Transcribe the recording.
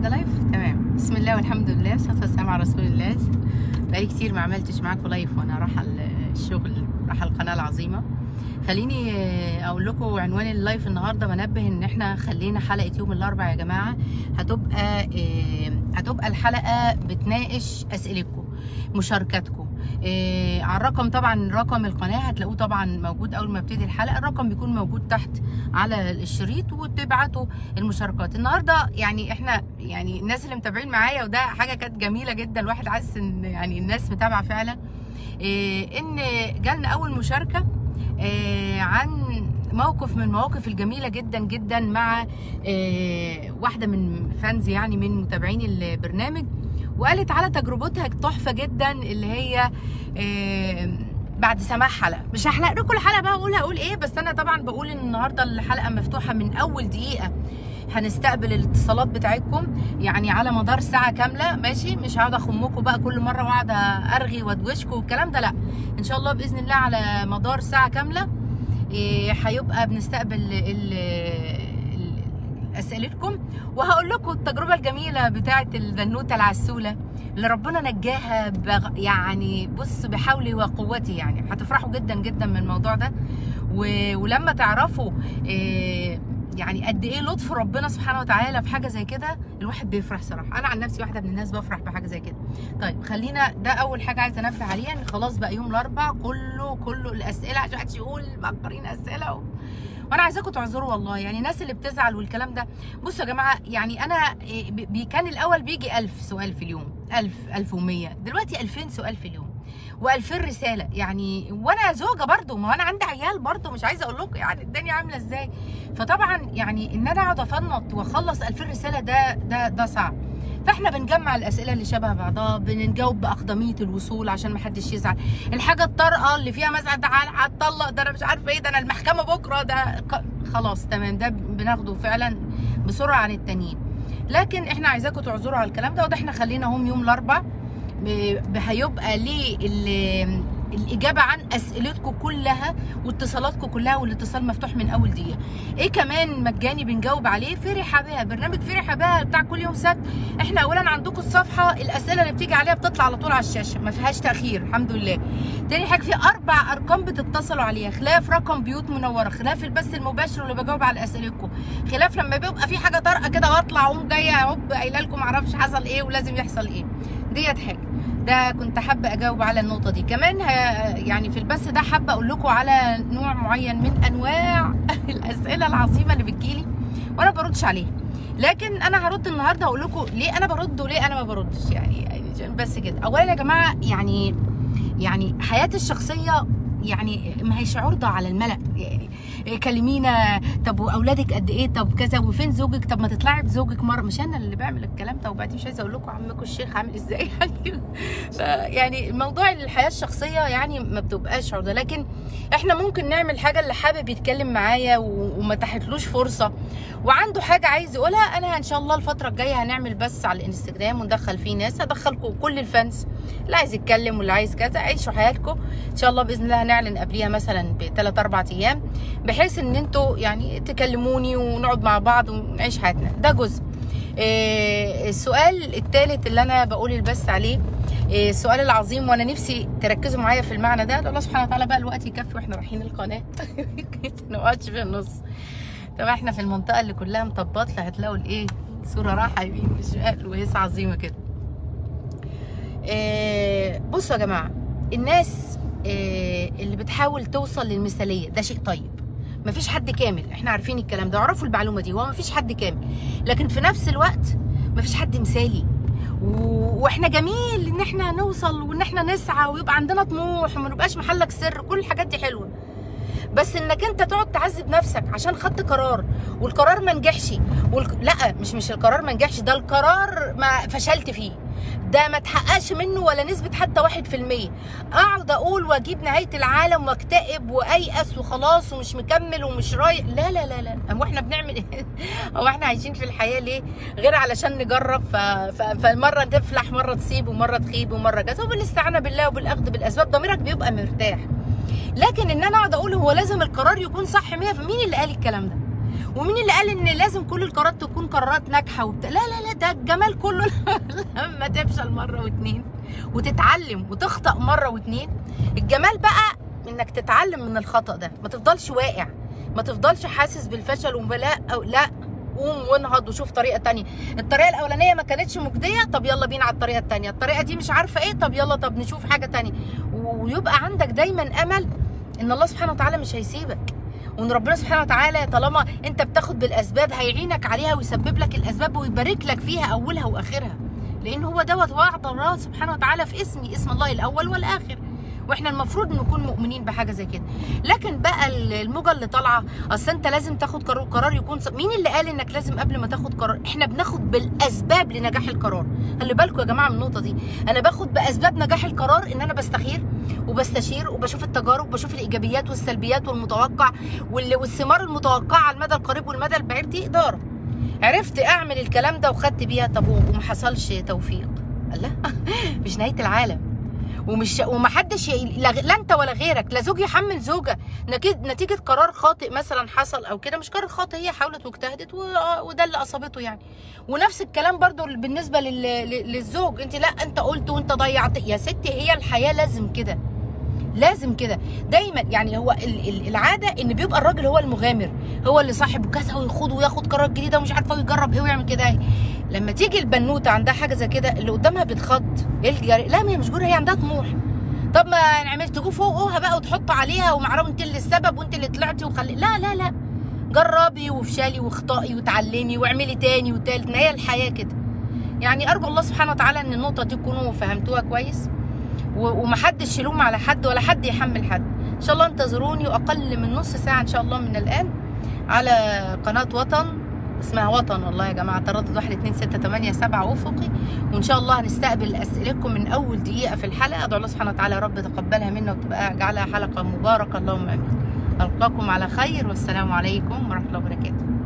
ده لايف تمام بسم الله والحمد لله والصلاه والسلام على رسول الله بقالي كتير ما عملتش معاكم لايف وانا رايحه الشغل رايحه القناه العظيمه خليني اقول لكم عنوان اللايف النهارده بنبه ان احنا خلينا حلقه يوم الاربعاء يا جماعه هتبقى هتبقى الحلقه بتناقش اسئلتكم مشاركاتكم إيه على الرقم طبعا رقم القناه هتلاقوه طبعا موجود اول ما ابتدي الحلقه الرقم بيكون موجود تحت على الشريط وتبعتوا المشاركات النهارده يعني احنا يعني الناس اللي متابعين معايا وده حاجه كانت جميله جدا الواحد حاسس ان يعني الناس متابعه فعلا إيه ان جالنا اول مشاركه إيه عن موقف من المواقف الجميله جدا جدا مع إيه واحده من فانز يعني من متابعين البرنامج وقالت على تجربتها تحفه جدا اللي هي إيه بعد سماع حلقه مش هحلق لكم الحلقه بقى اقول هقول ايه بس انا طبعا بقول ان النهارده الحلقه مفتوحه من اول دقيقه هنستقبل الاتصالات بتاعتكم يعني على مدار ساعه كامله ماشي مش هقعد اخمكم بقى كل مره واقعد ارغي وادوشكم والكلام ده لا ان شاء الله باذن الله على مدار ساعه كامله هيبقى بنستقبل اسئلتكم وهقول لكم التجربه الجميله بتاعه البنوته العسوله اللي ربنا نجاها بغ... يعني بص بحولي وقوتي يعني هتفرحوا جدا جدا من الموضوع ده و... ولما تعرفوا إيه يعني قد ايه لطف ربنا سبحانه وتعالى في حاجه زي كده الواحد بيفرح صراحه انا عن نفسي واحده من الناس بفرح بحاجه زي كده طيب خلينا ده اول حاجه عايزه انبه عليها ان خلاص بقى يوم الاربع كله كله الاسئله عشان محدش يقول مأجرين اسئله و... وانا عايزاكم تعذروا والله يعني الناس اللي بتزعل والكلام ده بصوا يا جماعه يعني انا بي كان الاول بيجي 1000 سؤال في اليوم 1000 1100 دلوقتي 2000 سؤال في اليوم و2000 رساله يعني وانا زوجه برضو ما انا عندي عيال برضو مش عايزه اقول لكم يعني الدنيا عامله ازاي فطبعا يعني ان انا اقعد افنط واخلص 2000 رساله ده ده ده صعب فاحنا بنجمع الاسئله اللي شبه بعضها بنجاوب باقدميه الوصول عشان ما حدش يزعل الحاجه الطارئه اللي فيها مثلا ده هتطلق ده انا مش عارفه ايه ده انا المحكمه بكره ده خلاص تمام ده بناخده فعلا بسرعه عن التانيين لكن احنا عايزاكم تعذروا على الكلام ده وده احنا خلينا هم يوم الاربع هيبقى ليه الاجابه عن اسئلتكم كلها واتصالاتكم كلها والاتصال مفتوح من اول دقيقه ايه كمان مجاني بنجاوب عليه فرح بها برنامج فرح بها بتاع كل يوم سبت احنا اولا عندكم الصفحه الاسئله اللي بتيجي عليها بتطلع على طول على الشاشه ما فيهاش تاخير الحمد لله تاني حاجه في اربع ارقام بتتصلوا عليها خلاف رقم بيوت منوره خلاف البث المباشر اللي بجاوب على اسئلتكم خلاف لما بيبقى في حاجه طارئه كده واطلع اقوم جايه اهوب قايله لكم معرفش حصل ايه ولازم يحصل ايه ديت حاجه ده كنت حابه اجاوب على النقطه دي كمان يعني في البث ده حابه اقول لكم على نوع معين من انواع الاسئله العظيمه اللي بتجيلي وانا ما بردش عليها لكن انا هرد النهارده اقول لكم ليه انا برد وليه انا ما بردش يعني بس كده اولا يا جماعه يعني يعني حياتي الشخصيه يعني ما هيش عرضه على الملأ يعني كلمينا طب واولادك قد ايه طب كذا وفين زوجك طب ما تطلعي بزوجك مره مش انا اللي بعمل الكلام ده وبعدين مش عايزه اقول لكم عمكم الشيخ عامل ازاي يعني يعني موضوع الحياه الشخصيه يعني ما بتبقاش عرضه لكن احنا ممكن نعمل حاجه اللي حابب يتكلم معايا وما تحتلوش فرصه وعنده حاجه عايز يقولها انا ان شاء الله الفتره الجايه هنعمل بس على الانستجرام وندخل فيه ناس هدخلكم كل الفانز اللي عايز يتكلم واللي عايز كذا عيشوا حياتكم ان شاء الله باذن الله هنعلن قبليها مثلا بثلاث اربع ايام بحيث ان انتوا يعني تكلموني ونقعد مع بعض ونعيش حياتنا ده جزء إيه السؤال الثالث اللي انا بقول البث عليه إيه السؤال العظيم وانا نفسي تركزوا معايا في المعنى ده الله سبحانه وتعالى بقى الوقت يكفي واحنا رايحين القناه ما نقعدش في النص طب احنا في المنطقه اللي كلها مطبطه هتلاقوا الايه صوره راحه يمين وشمال وهيصه عظيمه كده إيه بصوا يا جماعه الناس إيه اللي بتحاول توصل للمثاليه ده شيء طيب مفيش حد كامل احنا عارفين الكلام ده اعرفوا المعلومه دي هو مفيش حد كامل لكن في نفس الوقت مفيش حد مثالي و... واحنا جميل ان احنا نوصل وان احنا نسعى ويبقى عندنا طموح وما نبقاش محلك سر كل الحاجات دي حلوه بس انك انت تقعد تعذب نفسك عشان خدت قرار والقرار ما نجحش والك... لا مش مش القرار ما نجحش ده القرار ما فشلت فيه ده ما تحققش منه ولا نسبة حتى واحد في المية اقعد اقول واجيب نهاية العالم واكتئب وايأس وخلاص ومش مكمل ومش رايق لا لا لا لا هو احنا بنعمل ايه هو احنا عايشين في الحياة ليه غير علشان نجرب ف... ف... فمرة تفلح مرة تصيب ومرة تخيب ومرة كذا وبالاستعانة بالله وبالاخذ بالاسباب ضميرك بيبقى مرتاح لكن ان انا اقعد اقول هو لازم القرار يكون صح 100% مين اللي قال الكلام ده ومين اللي قال ان لازم كل القرارات تكون قرارات ناجحه وبتاع لا لا لا ده الجمال كله لما تفشل مره واتنين وتتعلم وتخطأ مره واتنين الجمال بقى انك تتعلم من الخطأ ده ما تفضلش واقع ما تفضلش حاسس بالفشل ولا أو لا قوم وانهض وشوف طريقه تانية الطريقه الاولانيه ما كانتش مجديه طب يلا بينا على الطريقه التانية الطريقه دي مش عارفه ايه طب يلا طب نشوف حاجه تانية ويبقى عندك دايما امل ان الله سبحانه وتعالى مش هيسيبك وان ربنا سبحانه وتعالى طالما انت بتاخد بالاسباب هيعينك عليها ويسبب لك الاسباب ويبارك لك فيها اولها واخرها لان هو دوت وعد الله سبحانه وتعالى في اسمي اسم الله الاول والاخر واحنا المفروض نكون مؤمنين بحاجه زي كده لكن بقى الموجه اللي طالعه اصل انت لازم تاخد قرار, قرار يكون ص... مين اللي قال انك لازم قبل ما تاخد قرار احنا بناخد بالاسباب لنجاح القرار خلي بالكم يا جماعه من النقطه دي انا باخد باسباب نجاح القرار ان انا بستخير وبستشير وبشوف التجارب وبشوف الايجابيات والسلبيات والمتوقع وال... والثمار المتوقعه على المدى القريب والمدى البعيد دي اداره عرفت اعمل الكلام ده وخدت بيها طب وما حصلش توفيق الله مش نهايه العالم ومش ومحدش لا انت ولا غيرك لا زوج يحمل زوجه نتيجه قرار خاطئ مثلا حصل او كده مش قرار خاطئ هي حاولت واجتهدت وده اللي اصابته يعني ونفس الكلام برضو بالنسبه للزوج انت لا انت قلت وانت ضيعت يا ستي هي الحياه لازم كده لازم كده دايما يعني هو العاده ان بيبقى الراجل هو المغامر هو اللي صاحب كذا ويخوض وياخد قرارات جديده ومش عارفه ويجرب ايه ويعمل كده لما تيجي البنوته عندها حاجه زي كده اللي قدامها بتخض ايه الجري لا ما هي مش جرى هي عندها طموح طب ما نعمل تجوا فوقها بقى وتحط عليها ومعرفه انت اللي السبب وانت اللي طلعتي وخلي لا لا لا جربي وافشلي واخطئي وتعلمي واعملي تاني وتالت ما هي الحياه كده يعني ارجو الله سبحانه وتعالى ان النقطه دي تكونوا فهمتوها كويس ومحدش يلوم على حد ولا حد يحمل حد ان شاء الله انتظروني واقل من نص ساعه ان شاء الله من الان على قناه وطن اسمها وطن والله يا جماعه تردد 1 2 6 8 7 افقي وان شاء الله هنستقبل اسئلتكم من اول دقيقه في الحلقه ادعو الله سبحانه وتعالى يا رب تقبلها منا وتبقى اجعلها حلقه مباركه اللهم امين القاكم على خير والسلام عليكم ورحمه الله وبركاته